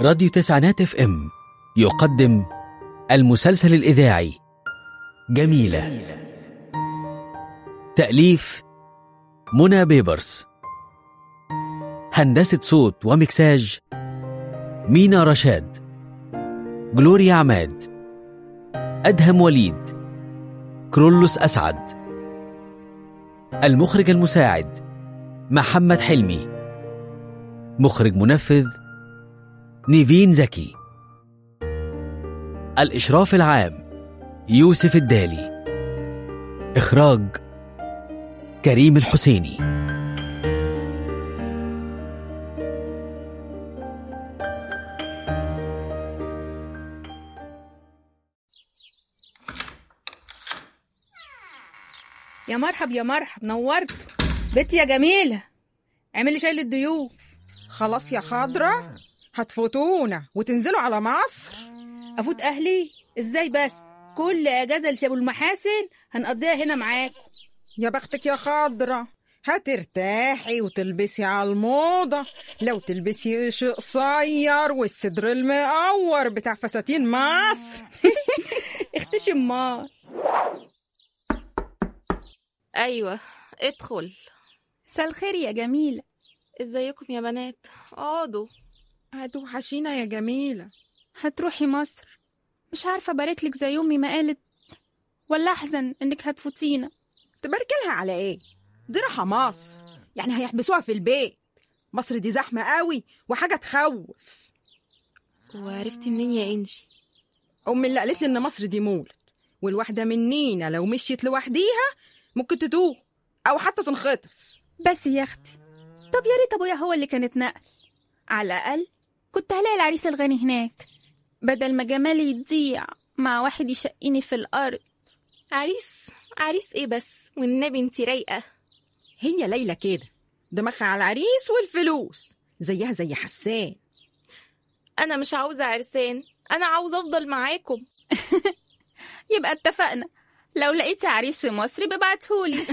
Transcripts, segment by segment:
راديو تسعينات اف ام يقدم المسلسل الإذاعي جميلة تأليف منى بيبرس هندسة صوت ومكساج مينا رشاد جلوريا عماد أدهم وليد كرولوس أسعد المخرج المساعد محمد حلمي مخرج منفذ نيفين زكي الإشراف العام يوسف الدالي إخراج كريم الحسيني يا مرحب يا مرحب نورتوا بنتي يا جميلة اعملي شاي للضيوف خلاص يا خضرة هتفوتونا وتنزلوا على مصر افوت اهلي ازاي بس كل اجازة لسي ابو المحاسن هنقضيها هنا معاكم يا بختك يا خضرة هترتاحي وتلبسي على الموضة لو تلبسي شيء قصير والصدر المقور بتاع فساتين مصر اختشي امال ايوه ادخل مساء الخير يا جميلة ازيكم يا بنات اقعدوا هتوحشينا يا جميلة هتروحي مصر مش عارفة أباركلك زي أمي ما قالت ولا أحزن إنك هتفوتينا تباركلها على ايه دي راحة مصر يعني هيحبسوها في البيت مصر دي زحمة قوي وحاجة تخوف وعرفتي منين يا انجي أمي اللي قالت لي إن مصر دي مولد والواحدة منينا لو مشيت لوحديها ممكن تتوه أو حتى تنخطف بس يا أختي طب يا ريت أبويا هو اللي كان اتنقل على الأقل كنت هلاقي العريس الغني هناك بدل ما جمالي يضيع مع واحد يشقيني في الأرض عريس عريس ايه بس والنبي انتي رايقه هي ليلى كده دماغها على العريس والفلوس زيها زي حسان انا مش عاوزه عرسان انا عاوزه افضل معاكم يبقى اتفقنا لو لقيتي عريس في مصر ببعتهولي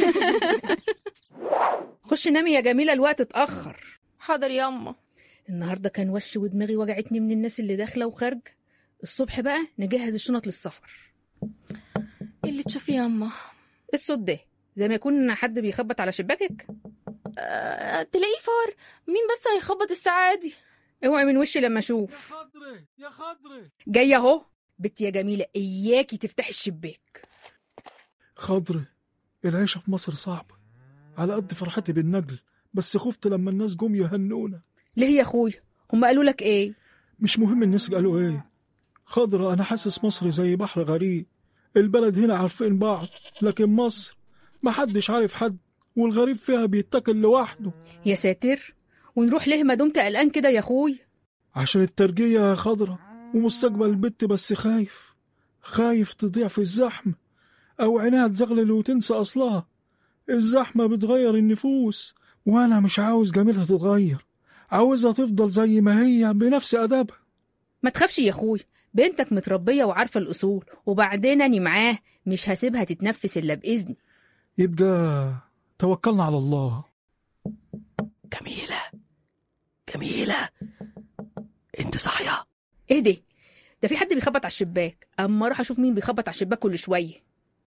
خش نامي يا جميلة الوقت اتأخر حاضر ياما النهاردة كان وش ودماغي وجعتني من الناس اللي داخلة وخارجة الصبح بقى نجهز الشنط للسفر اللي تشوفي ياما الصوت ده زي ما يكون حد بيخبط على شباكك أه تلاقيه فار مين بس هيخبط الساعه دي اوعي من وشي لما اشوف خضري يا خضري جاية اهو بنتي يا جميلة اياكي تفتحي الشباك خضري العيشة في مصر صعبة على قد فرحتي بالنجل بس خفت لما الناس جم يهنونا ليه يا اخويا هم قالوا لك ايه مش مهم الناس قالوا ايه خضرة انا حاسس مصر زي بحر غريب البلد هنا عارفين بعض لكن مصر محدش عارف حد والغريب فيها بيتاكل لوحده يا ساتر ونروح ليه ما دمت قلقان كده يا اخويا عشان الترجية يا خضرة ومستقبل البت بس خايف خايف تضيع في الزحمة أو عينها تزغلل وتنسى أصلها الزحمة بتغير النفوس وأنا مش عاوز جميلها تتغير عاوزها تفضل زي ما هي بنفس أدبها ما تخافش يا اخويا بنتك متربية وعارفة الأصول وبعدين أني معاه مش هسيبها تتنفس إلا بإذني يبقى توكلنا على الله جميلة جميلة انت صاحية إيه ده؟ ده في حد بيخبط على الشباك أما أروح أشوف مين بيخبط على الشباك كل شوية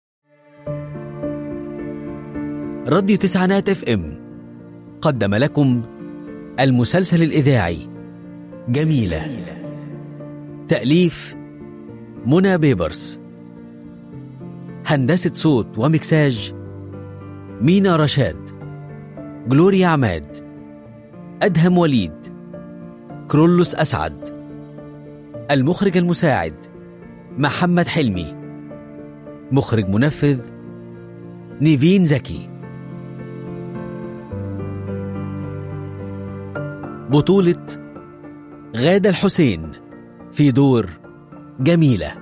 راديو تسعينات اف ام قدم لكم المسلسل الإذاعي جميلة تأليف منى بيبرس هندسة صوت ومكساج مينا رشاد جلوريا عماد أدهم وليد كرولوس أسعد المخرج المساعد محمد حلمي مخرج منفذ نيفين زكي بطولة غادة الحسين في دور جميلة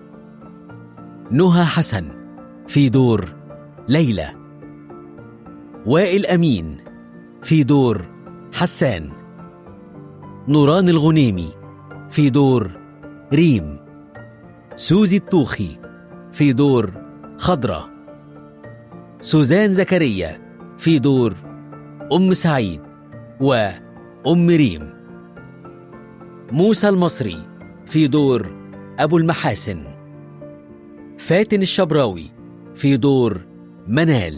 نهى حسن في دور ليلى وائل أمين في دور حسان نوران الغنيمي في دور ريم سوزي الطوخي في دور خضرة سوزان زكريا في دور أم سعيد وأم ريم موسى المصري في دور أبو المحاسن فاتن الشبراوي في دور منال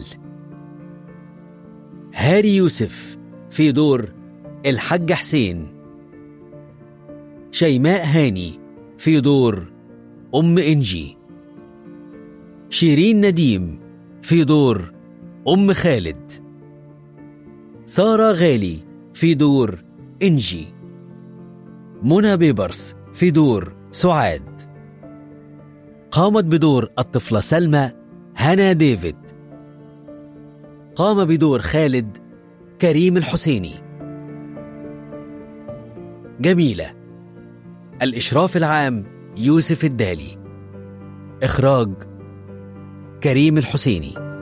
هاري يوسف في دور الحاج حسين شيماء هاني في دور أم إنجي شيرين نديم في دور أم خالد سارة غالي في دور إنجي منى بيبرس في دور سعاد قامت بدور الطفلة سلمى هنا ديفيد قام بدور خالد كريم الحسيني جميلة الإشراف العام يوسف الدالي إخراج كريم الحسيني